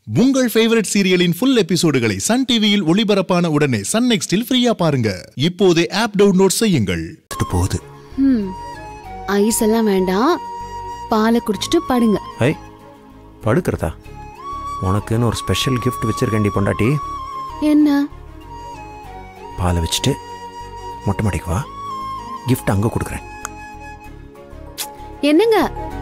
உங்கள் ஃபேவரட் சீரியலின் ஃபுல் எபிசோடுகளை சன் டிவியில் ஒளிபரப்பான உடனே சன் நெக்ஸ்டில் ஃப்ரீயா பாருங்க இப்போதே ஆப் டவுன்லோட் செய்யுங்கள் இது போகுது ம் ஐஸ் எல்லாம் வேண்டாம் பாலை குடிச்சிட்டு படுங்க ஐ படுக்கிறதா உனக்குன்னு ஒரு ஸ்பெஷல் கிஃப்ட் வச்சிருக்கேன்டி பொண்டாட்டி என்ன பாலை வச்சுட்டு மொட்டை மாடிக்கு வா கிஃப்ட் அங்கே கொடுக்குறேன் என்னங்க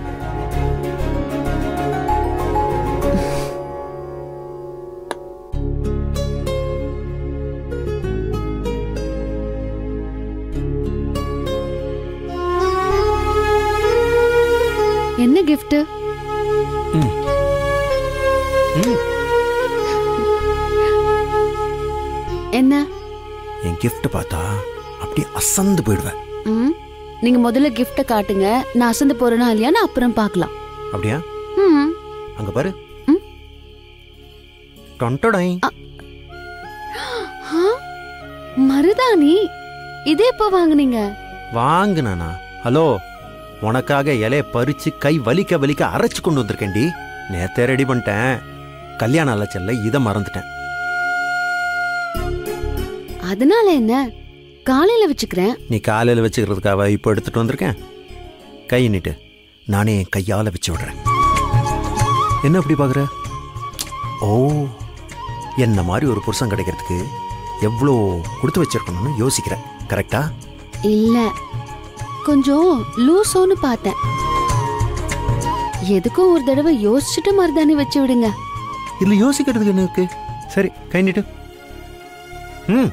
என்ன gift ம். ம். என்ன என் கிஃப்ட் பார்த்தா அப்படியே அசந்து போயிடுவேன் ம் நீங்க முதல்ல gift காட்டுங்க நான் அசந்து போறேனா இல்லையான்னு அப்புறம் பார்க்கலாம் அப்படியா ம் அங்கே பாரு ம். டொண்டடை ஆ, மருதாணி இது எப்போ வாங்குனீங்க வாங்குனானா ஹலோ உனக்காக இலைய பறிச்சு கை வலிக்க வலிக்க அரைச்சு கொண்டு வந்திருக்கேன்டி நேத்தே ரெடி பண்ணிட்டேன் கல்யாண அலைச்சல்ல இதை மறந்துட்டேன் அதனால என்ன காலையில வச்சுக்கிறேன் நீ காலையில் வச்சுக்கிறதுக்காக இப்போ எடுத்துட்டு வந்திருக்கேன் கை நீட்டு நானே என் கையால் வச்சு விடுறேன் என்ன அப்படி பார்க்குற ஓ என்ன மாதிரி ஒரு புருஷன் கிடைக்கிறதுக்கு எவ்வளோ கொடுத்து வச்சிருக்கணும்னு யோசிக்கிறேன் கரெக்டா இல்ல கொஞ்சம் லூசோன்னு பார்த்தேன் எதுக்கும் ஒரு தடவை யோசிச்சுட்டு மருதாணி வச்சு விடுங்க இதில் யோசிக்கிறதுக்கு என்ன இருக்கு சரி கை நீட்டு ம்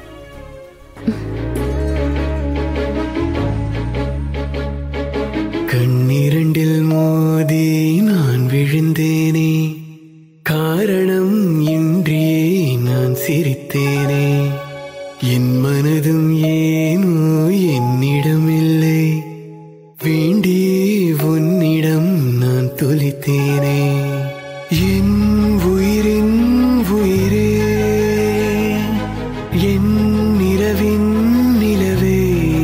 கண்ணிரண்டில் மோதி நான் விழுந்தேனே காரணம் இன்றியே நான் சிரித்தேனே என் மனதும் ஏனோ என்னிடமில்லை வேண்டியே உன்னிடம் நான் தொலைத்தேனே என் உயிரின் உயிரே என் நிலவின் நிலவே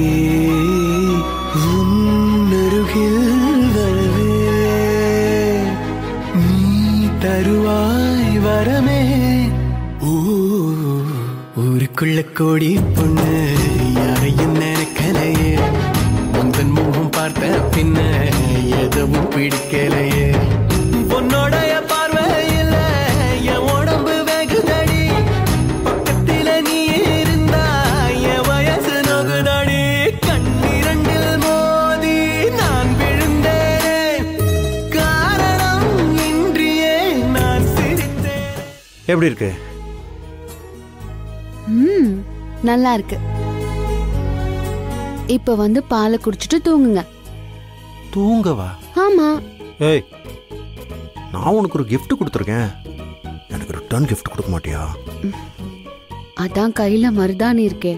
உன் அருகில் வரவே நீ தருவாய் வரமே ஓ ஊருக்குள்ள கோடி பொண்ணு யாரையும் நினைக்கலையே உந்தன் முகம் பார்த்த பின்ன எதுவும் பிடிக்கலையே உன்னோடைய பார்வையில் என் உடம்பு வெகுதடி பக்கத்தில நீ இருந்தா என் வயசு நொகுதடி கண்ணிரண்டில் மோதி நான் விழுந்தேன் காரணம் இன்றியே நான் சிரித்தேன் எப்படி இருக்கு ம் நல்லா இருக்கு இப்ப வந்து பாலை குடிச்சிட்டு தூங்குங்க தூங்கவா ஆமா ஏய் நான் உனக்கு ஒரு gift கொடுத்துருக்கேன் எனக்கு ரிட்டர்ன் gift கொடுக்க மாட்டியா அதான் கையில மருதாணி இருக்கே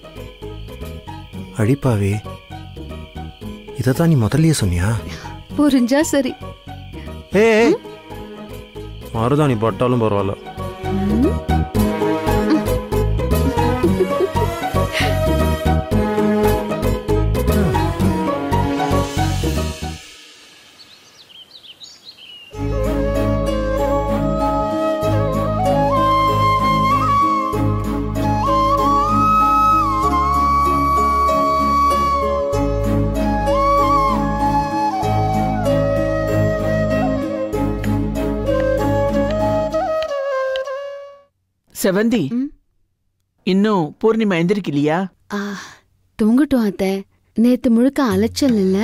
அழிப்பாவே இதை தான் நீ முதல்லயே சொன்னியா புரிஞ்சா சரி ஏய் மருதாணி பட்டாலும் பரவாயில்ல ம். செவந்தி ம். இன்னும் பூர்ணிமா எந்திரிக்கலையா ஆ, தூங்கட்டும் அத்தை நேத்து முழுக்க அலைச்சல் இல்ல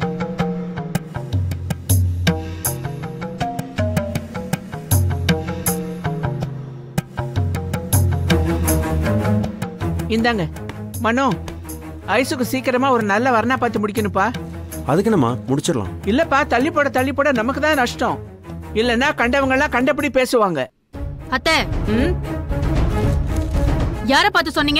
இந்தாங்க மனோ ஐசுக்கு சீக்கிரமா ஒரு நல்ல வரணா பார்த்து முடிக்கணும்ப்பா அதுக்கு என்னம்மா முடிச்சிடலாம் இல்லப்பா தள்ளி போட தள்ளி போட நமக்கு தான் நஷ்டம் இல்லைன்னா கண்டவங்க எல்லாம் கண்டபடி பேசுவாங்க அத்தை ம்? யார பார்த்து சொன்னீங்க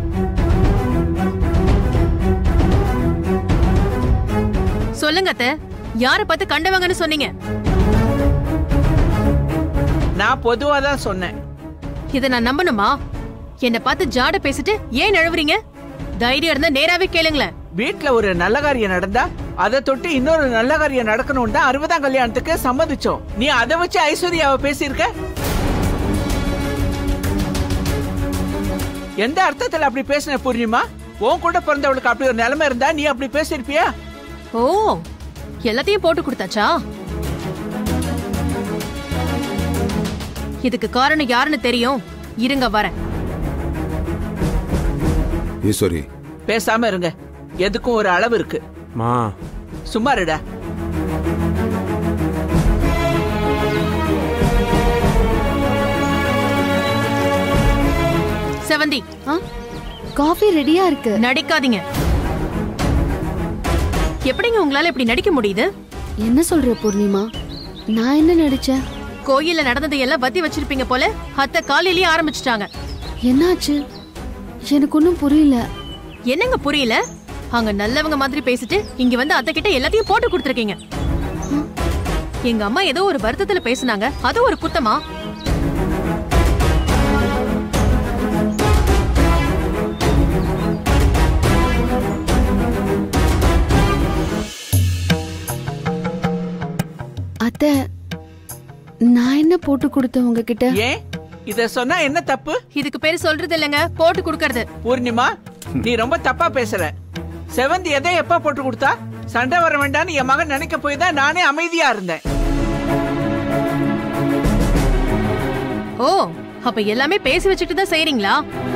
சொல்லுங்க அத்தை யார பார்த்து கண்டவங்கன்னு சொன்னீங்க நான் பொதுவா தான் சொன்னேன் இத நான் நம்பணுமா என்ன பார்த்து ஜாட பேசிட்டு ஏன் நழுவுறீங்க தைரியம் இருந்தா நேராவே கேளுங்களேன் வீட்ல ஒரு நல்ல காரியம் நடந்தா அதை தொட்டு இன்னொரு நல்ல காரியம் நடக்கணும் தான் அறுபதாம் கல்யாணத்துக்கு சம்மதிச்சோம் நீ அதை வச்சு ஐஸ்வர்யாவை பேசியிருக்க எந்த அர்த்தத்துல அப்படி பேசின பூர்ணிமா உன் கூட பிறந்தவளுக்கு அப்படி ஒரு நிலைமை இருந்தா நீ அப்படி பேசியிருப்பியா ஓ எல்லாத்தையும் போட்டு கொடுத்தாச்சா இதுக்கு காரணம் யாருன்னு தெரியும் இருங்க வரேன் ஈஸ்வரி பேசாம இருங்க எதுக்கும் ஒரு அளவு இருக்கு மா சும்மா இருடா செவந்தி ஆ காஃபி ரெடியா இருக்கு நடிக்காதீங்க எப்படிங்க உங்களால இப்படி நடிக்க முடியுது என்ன சொல்ற பூர்ணிமா நான் என்ன நடிச்சேன் கோயில்ல நடந்ததை எல்லாம் வத்தி வச்சிருப்பீங்க போல அத்தை காலையிலேயே ஆரம்பிச்சிட்டாங்க என்னாச்சு எனக்கு ஒன்றும் புரியல என்னங்க புரியல அங்க நல்லவங்க மாதிரி பேசிட்டு இங்க வந்து அத்தை கிட்ட எல்லாத்தையும் போட்டு கொடுத்துருக்கீங்க எங்க அம்மா ஏதோ ஒரு வருத்தத்துல பேசுனாங்க அது ஒரு குத்தமா அத்தை நான் என்ன போட்டு கொடுத்தேன் உங்ககிட்ட ஏன் இத சொன்னா என்ன தப்பு இதுக்கு பேரு சொல்றது இல்லைங்க போட்டு கொடுக்கறது பூர்ணிமா நீ ரொம்ப தப்பா பேசுற செவந்தி எதை எப்ப போட்டு கொடுத்தா சண்டை வர வேண்டாம்னு என் மகன் நினைக்க போய் தான் நானே அமைதியா இருந்தேன் ஓ அப்ப எல்லாமே பேசி வச்சுட்டு தான் செய்றீங்களா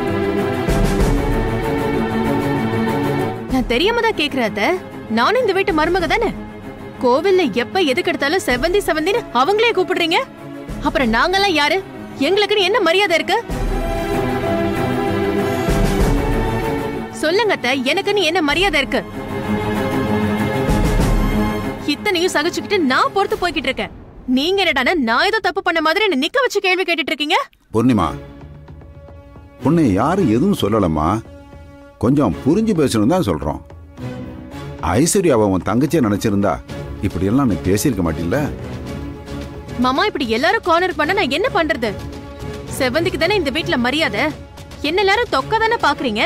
நான் தெரியாம தான் கேக்குறேன் அத்தை. நானும் இந்த வீட்டு மருமக தானே கோவில்ல எப்ப எதுக்கு எடுத்தாலும் செவந்தி செவந்தின்னு அவங்களே கூப்பிடுறீங்க அப்புறம் நாங்கெல்லாம் யாரு எங்களுக்குன்னு என்ன மரியாதை இருக்கு சொல்லுங்க அத்தை எனக்குன்னு என்ன மரியாதை இருக்கு இத்தனையும் சகிச்சுக்கிட்டு நான் பொறுத்து போய்கிட்டு இருக்கேன் நீங்க என்னடானா நான் ஏதோ தப்பு பண்ண மாதிரி என்ன நிக்க வச்சு கேள்வி கேட்டுட்டு இருக்கீங்க பூர்ணிமா உன்னை யாரும் எதுவும் சொல்லலம்மா கொஞ்சம் புரிஞ்சு பேசணும் தான் சொல்றோம் ஐஸ்வர்யாவை உன் தங்கச்சியை நினைச்சிருந்தா இப்படியெல்லாம் நீ பேசியிருக்க மாட்டில்ல மாமா இப்படி எல்லாரும் கார்னர் பண்ண நான் என்ன பண்றது செவந்திக்கு தானே இந்த வீட்ல மரியாதை என்ன எல்லாரும் தொக்க தானே பாக்குறீங்க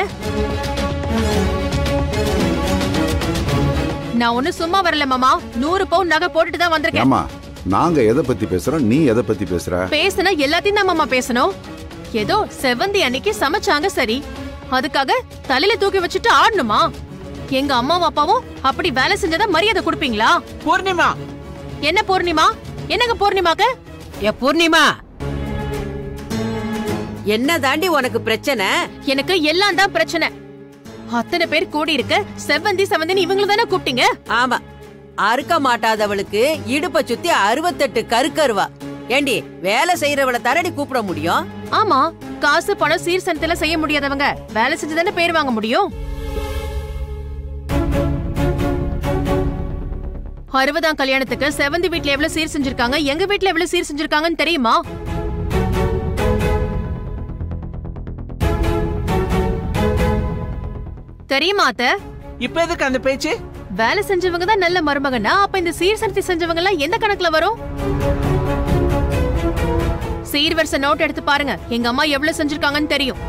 நான் ஒண்ணு சும்மா வரல மாமா நூறு பவுன் நகை போட்டுட்டு தான் வந்திருக்கேன் ஏம்மா நாங்க எதை பத்தி பேசுறோம் நீ எதை பத்தி பேசுற பேசுனா எல்லாத்தையும் தான் மாமா பேசணும் ஏதோ செவந்தி அன்னைக்கு சமைச்சாங்க சரி அதுக்காக தலையில தூக்கி வச்சுட்டு ஆடணுமா எங்க அம்மாவும் அப்பாவும் அப்படி வேலை செஞ்சதா மரியாதை கொடுப்பீங்களா பூர்ணிமா என்ன பூர்ணிமா என்னங்க பூர்ணிமாக்கு ஏ பூர்ணிமா என்ன தாண்டி உனக்கு பிரச்சனை எனக்கு எல்லாம் தான் பிரச்சனை அத்தனை பேர் கூடி இருக்க செவந்தி செவந்தின்னு இவங்கள தானே கூப்பிட்டீங்க ஆமா அறுக்க மாட்டாதவளுக்கு இடுப்ப சுத்தி அறுபத்தெட்டு கருக்கருவா ஏண்டி வேலை செய்யறவளை தரடி கூப்பிட முடியும் ஆமா காசு பணம் சீர்சனத்துல செய்ய முடியாதவங்க வேலை செஞ்சு தானே பேர் வாங்க முடியும் அறுபதாம் கல்யாணத்துக்கு செவந்தி வீட்ல எவ்வளவு சீர் செஞ்சிருக்காங்க எங்க வீட்ல எவ்வளவு சீர் செஞ்சிருக்காங்கன்னு தெரியுமா தெரியுமா அத்த இப்ப எதுக்கு அந்த பேச்சு வேலை செஞ்சவங்க தான் நல்ல மருமகனா அப்ப இந்த சீர்சனத்தை செஞ்சவங்க எல்லாம் எந்த கணக்குல வரும் சீர்வரிசை நோட் எடுத்து பாருங்க எங்க அம்மா எவ்வளவு செஞ்சிருக்காங்கன்னு தெரியும்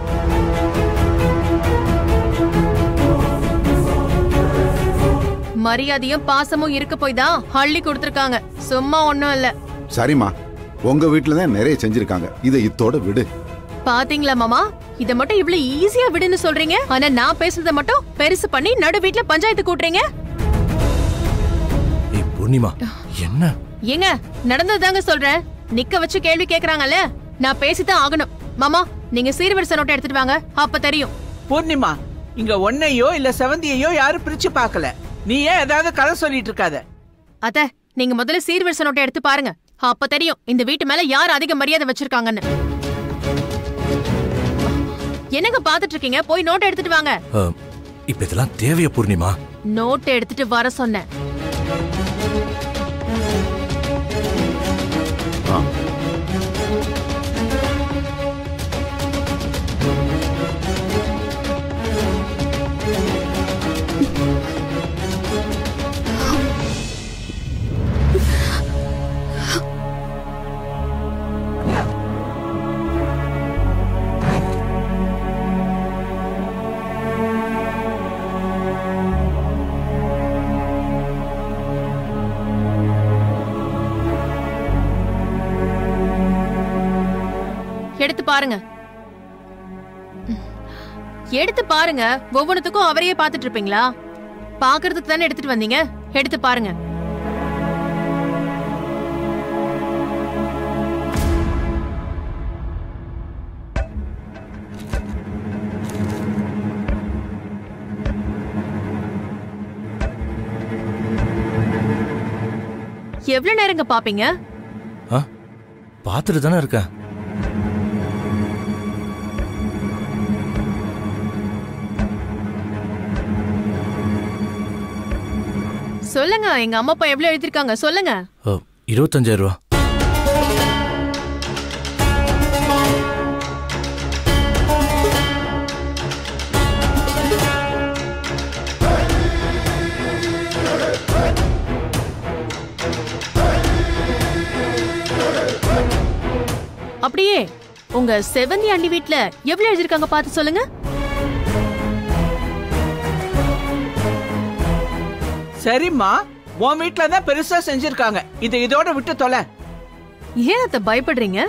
மரியாதையும் பாசமும் இருக்க போய் தான் அள்ளி கொடுத்திருக்காங்க சும்மா ஒண்ணும் இல்ல சரிம்மா உங்க வீட்டுல தான் நிறைய செஞ்சிருக்காங்க இதை இத்தோட விடு பாத்தீங்களா மாமா இத மட்டும் இவ்வளவு ஈஸியா விடுன்னு சொல்றீங்க ஆனா நான் பேசுறத மட்டும் பெருசு பண்ணி நடு வீட்ல பஞ்சாயத்து கூட்டுறீங்க ஏய் பூர்ணிமா என்ன ஏங்க நடந்ததுதாங்க சொல்றேன் நிக்க வச்சு கேள்வி கேக்குறாங்கல்ல நான் பேசித்தான் ஆகணும் மாமா நீங்க சீர்வரிசை நோட்டை எடுத்துட்டு வாங்க அப்ப தெரியும் பூர்ணிமா இங்க ஒன்னையோ இல்ல செவந்தியையோ யாரும் பிரிச்சு பார்க்கல நீ ஏன் ஏதாவது கதை சொல்லிட்டு இருக்காத அத்த நீங்க முதல்ல சீர்வரிசை நோட்டை எடுத்து பாருங்க அப்ப தெரியும் இந்த வீட்டு மேல யார் அதிக மரியாதை வச்சிருக்காங்கன்னு என்னங்க பாத்துட்டு இருக்கீங்க போய் நோட்டை எடுத்துட்டு வாங்க அஹ், இப்ப இதெல்லாம் தேவையா பூர்ணிமா நோட்டை எடுத்துட்டு வர சொன்னேன் எடுத்து பாருங்க எடுத்து பாருங்க ஒவ்வொன்றுத்துக்கும் அவரையே பார்த்துட்டு இருப்பீங்களா பாக்குறதுக்கு தானே எடுத்துட்டு வந்தீங்க எடுத்து பாருங்க எவ்வளவு நேரங்க பாப்பீங்க ஆ பார்த்துட்டு தானே இருக்கேன் சொல்லுங்க எங்க அம்மா அப்பா எவ்வளவு எழுதிருக்காங்க சொல்லுங்க ஓ, இருபத்தஞ்சாயிரம் ரூபா அப்படியே உங்க செவந்தி அண்ணி வீட்ல எவ்வளவு எழுதிருக்காங்க பார்த்து சொல்லுங்க சரிம்மா உன் வீட்ல தான் பெருசா செஞ்சிருக்காங்க இதை இதோட விட்டு தொலை ஏன் அத்த பயப்படுறீங்க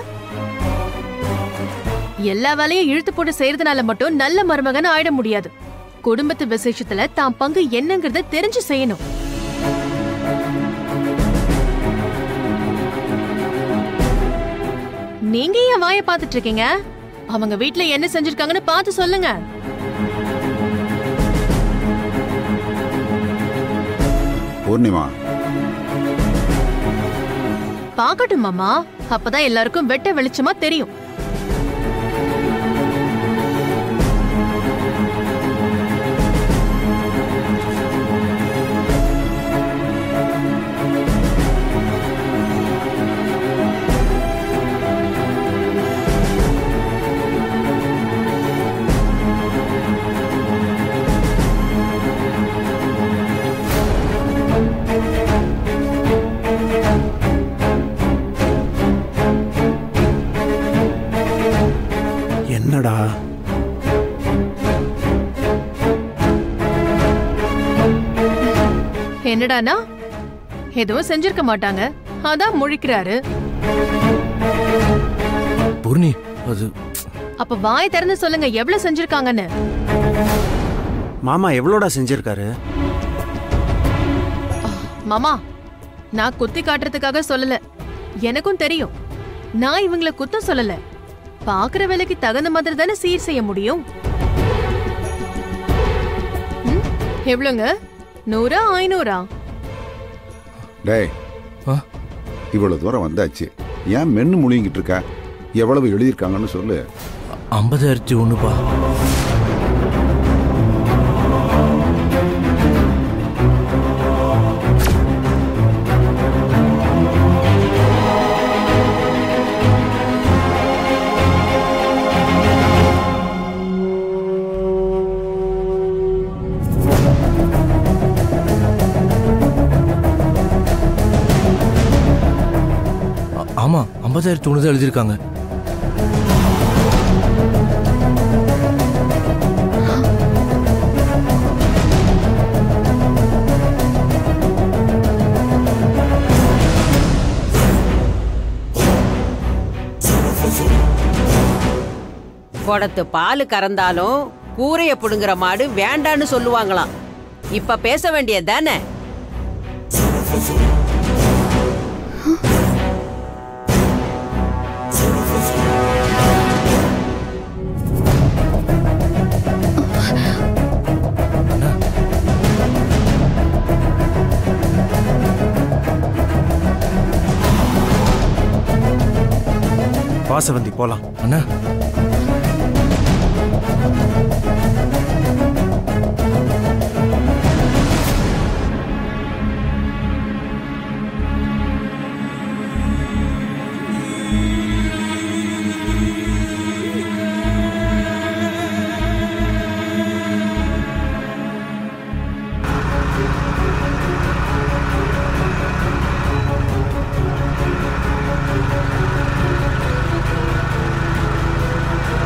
எல்லா வேலையும் இழுத்து போட்டு செய்யறதுனால மட்டும் நல்ல மருமகன் ஆயிட முடியாது குடும்பத்து விசேஷத்துல தான் பங்கு என்னங்கறத தெரிஞ்சு செய்யணும் நீங்க ஏன் வாயை பார்த்துட்டு இருக்கீங்க அவங்க வீட்ல என்ன செஞ்சிருக்காங்கன்னு பார்த்து சொல்லுங்க பூர்ணிமா பார்க்கட்டும் மாமா அப்பதான் எல்லாருக்கும் வெட்ட வெளிச்சமா தெரியும் என்னடா என்னடானா எதுவும் செஞ்சிருக்க மாட்டாங்க அதான் முழிக்கிறாரு பூர்ணி அது அப்ப வாய் திறந்து சொல்லுங்க எவ்வளவு செஞ்சிருக்காங்கன்னு மாமா எவ்வளோடா செஞ்சிருக்காரு மாமா நான் குத்தி காட்டுறதுக்காக சொல்லல எனக்கும் தெரியும் நான் இவங்களை குத்தம் சொல்லல பாக்குற வேலைக்கு தகுந்த மாதிரி தானே சீர் செய்ய முடியும் ம், எவ்வளவுங்க நூறா ஐநூறா டேய் ஆ? இவ்வளவு தூரம் வந்தாச்சு ஏன் மென்னு முழுங்கிட்டு இருக்க எவ்வளவு எழுதியிருக்காங்கன்னு சொல்லு ஐம்பதாயிரத்தி ஒண்ணுப்பா ஆ- ஆமா ஐம்பதாயிரத்தி ஒன்று தான் எழுதியிருக்காங்க குடத்து பால் கறந்தாலும் கூரைய புடுங்குற மாடு வேண்டான்னு சொல்லுவாங்களாம் இப்ப பேச வேண்டியது தானே வாசவந்தி போலாம் அண்ணா டேய்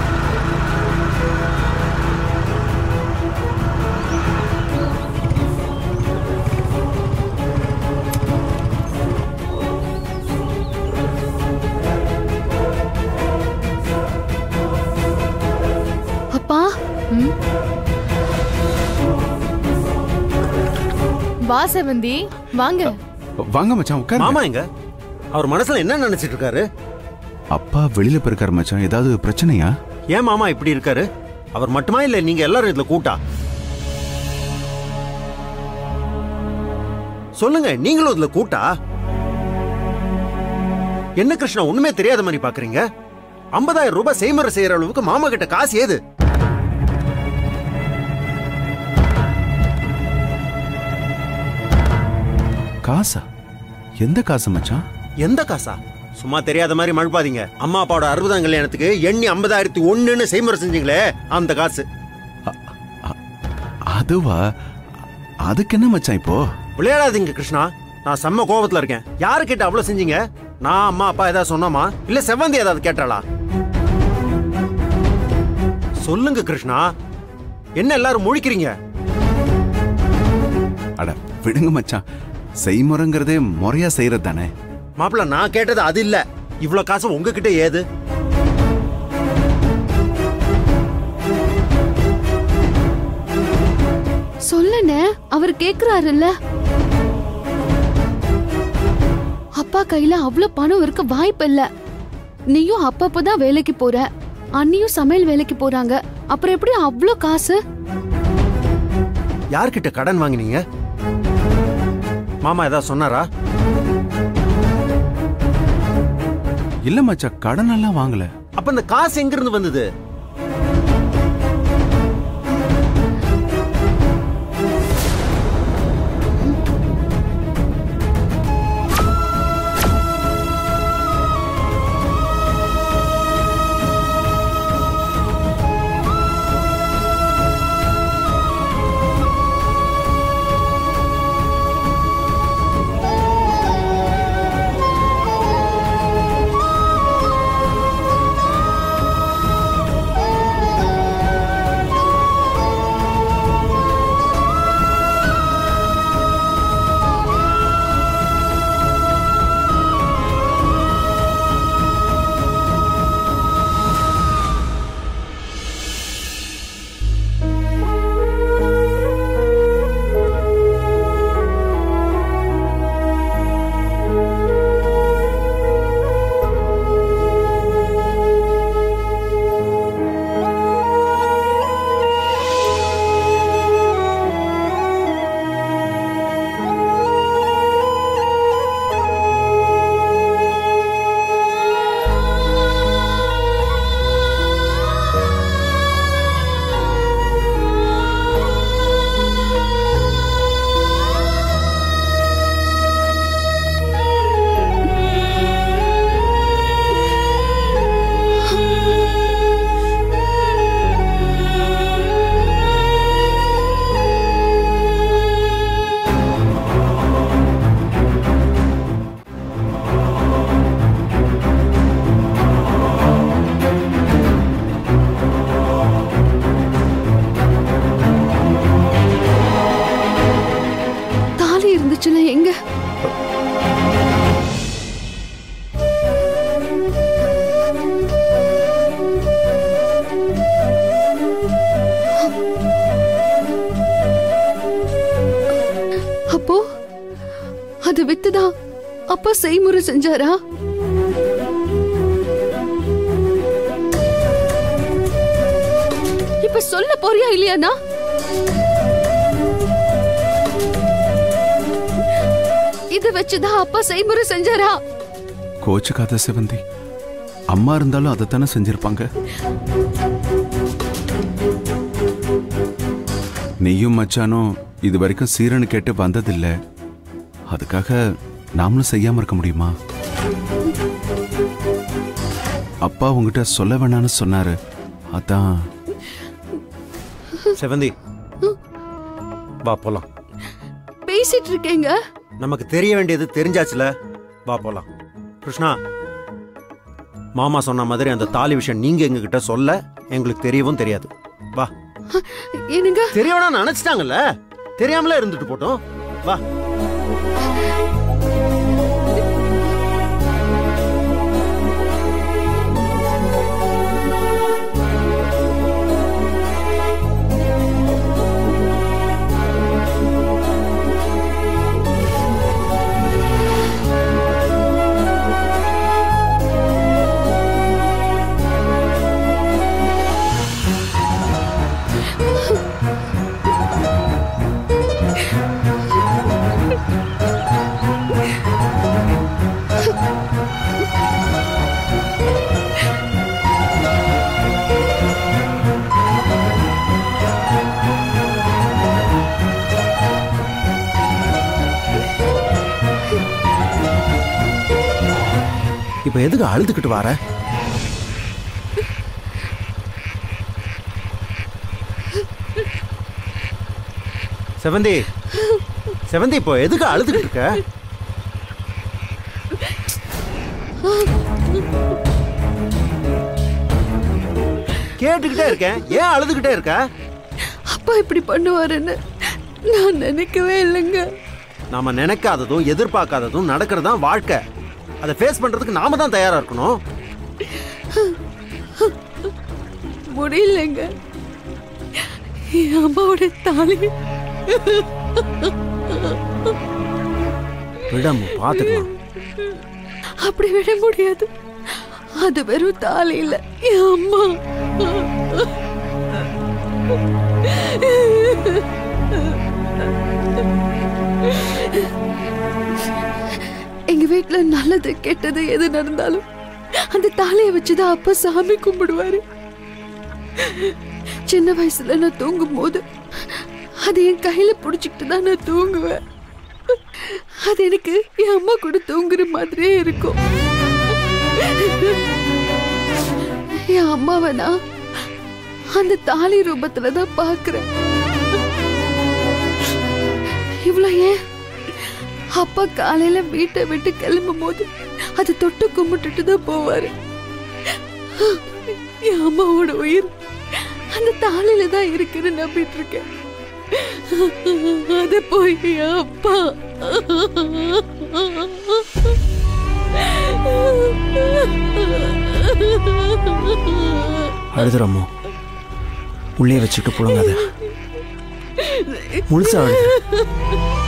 வா செவந்தி வாங்க வாங்க மச்சான் உட்காரு மாமா எங்க அவர் மனசுல என்ன நினைச்சிட்டு இருக்காரு அப்பா வெளியில போயிருக்காரு மச்சான் ஏதாவது பிரச்சனையா ஏன் மாமா இப்படி இருக்காரு அவர் மட்டுமா இல்ல நீங்க எல்லாரும் இதுல கூட்டா சொல்லுங்க நீங்களும் இதுல கூட்டா என்ன கிருஷ்ணா ஒண்ணுமே தெரியாத மாதிரி பாக்குறீங்க ஐம்பதாயிரம் ரூபாய் செய்முறை செய்யற அளவுக்கு மாமா கிட்ட காசு ஏது காசா எந்த காசு மச்சான் எந்த காசா சும்மா தெரியாத மாதிரி மழுப்பாதீங்க அம்மா அப்பாவோட அறுபதாம் கல்யாணத்துக்கு எண்ணி ஐம்பதாயிரத்தி ஒண்ணுன்னு செய்முறை செஞ்சீங்களே அந்த காசு அதுவா அதுக்கு என்ன மச்சான் இப்போ விளையாடாதீங்க கிருஷ்ணா நான் செம்ம கோபத்துல இருக்கேன் யாரு கிட்ட அவ்வளவு செஞ்சீங்க நான் அம்மா அப்பா ஏதாவது சொன்னோமா இல்ல செவ்வந்தி ஏதாவது கேட்டாளா சொல்லுங்க கிருஷ்ணா என்ன எல்லாரும் முழிக்கிறீங்க அட விடுங்க மச்சான் செய்முறைங்கிறதே முறையா செய்யறது தானே மாப்பிள்ள நான் கேட்டது அது இல்ல இவ்வளவு காசு உங்ககிட்ட ஏது சொல்லனே அவர் கேக்குறாருல்ல அப்பா கையில அவ்வளவு பணம் இருக்க வாய்ப்பு இல்ல நீயும் அப்பப்பதான் வேலைக்கு போற அண்ணியும் சமையல் வேலைக்கு போறாங்க அப்புறம் எப்படி அவ்வளோ காசு யார்கிட்ட கடன் வாங்கினீங்க மாமா ஏதாவது சொன்னாரா இல்ல மச்சான் கடன் எல்லாம் வாங்கல அப்ப இந்த காசு எங்க இருந்து வந்தது தாலி இருந்துச்சுல எங்க அப்போ அது வித்துதான் அப்பா செய்முறை செஞ்சாரா இப்ப சொல்ல போறியா இல்லையாண்ணா இத வச்சுதான் அப்பா செய்முறை செஞ்சாரா கோச்சுக்காத செவந்தி அம்மா இருந்தாலும் அதைத்தானே செஞ்சிருப்பாங்க நீயும் மச்சானும் இது வரைக்கும் சீரனு கேட்டு வந்ததில்ல அதுக்காக நாமளும் செய்யாம இருக்க முடியுமா அப்பா உங்ககிட்ட சொல்ல வேணாம்னு சொன்னாரு அதான் செவந்தி வா போலாம் பேசிட்டு இருக்கேங்க நமக்கு தெரிய வேண்டியது தெரிஞ்சாச்சுல வா போலாம் கிருஷ்ணா மாமா சொன்ன மாதிரி அந்த தாலி விஷயம் நீங்க எங்க கிட்ட சொல்ல எங்களுக்கு தெரியவும் தெரியாது வா என்னங்க தெரியவனா நினைச்சிட்டாங்கல்ல தெரியாமலே இருந்துட்டு போட்டோம் வா இப்போ எதுக்கு அழுதுகிட்டு வர செவந்தி செவந்தி இப்போ எதுக்கு அழுதுகிட்டு இருக்க கேட்டுக்கிட்டே இருக்கேன் ஏன் அழுதுகிட்டே இருக்க அப்பா இப்படி பண்ணுவாருன்னு நான் நினைக்கவே இல்லைங்க நாம நினைக்காததும் எதிர்பார்க்காததும் நடக்கிறது தான் வாழ்க்கை அதை ஃபேஸ் பண்றதுக்கு நாம தான் தயாரா இருக்கணும் முடியலங்க என் அம்மாவோட தாலி விடாம பாத்துக்கலாம் அப்படி விட முடியாது அது வெறும் தாலி இல்ல என் அம்மா எங்க வீட்ல நல்லது கெட்டது எது நடந்தாலும் அந்த தாலியை வச்சுதான் அப்பா சாமி கும்பிடுவாரு சின்ன வயசுல நான் தூங்கும் போது அது என் கையில புடிச்சுக்கிட்டு தான் நான் தூங்குவேன் அது எனக்கு என் அம்மா கூட தூங்குற மாதிரியே இருக்கும் என் அம்மாவை நான் அந்த தாலி ரூபத்துல தான் பாக்குறேன் இவ்வளோ ஏன் அப்பா காலையில வீட்டை விட்டு கிளம்பும் போது அது தொட்டு கும்பிட்டுட்டு தான் போவாரு என் அம்மாவோட உயிர் அந்த தாலில தான் இருக்குன்னு நம்பிட்டு இருக்கேன் அது போய் என் அப்பா அழுதுறமோ உள்ளே வச்சுட்டு புழங்காத முழுசா அழுது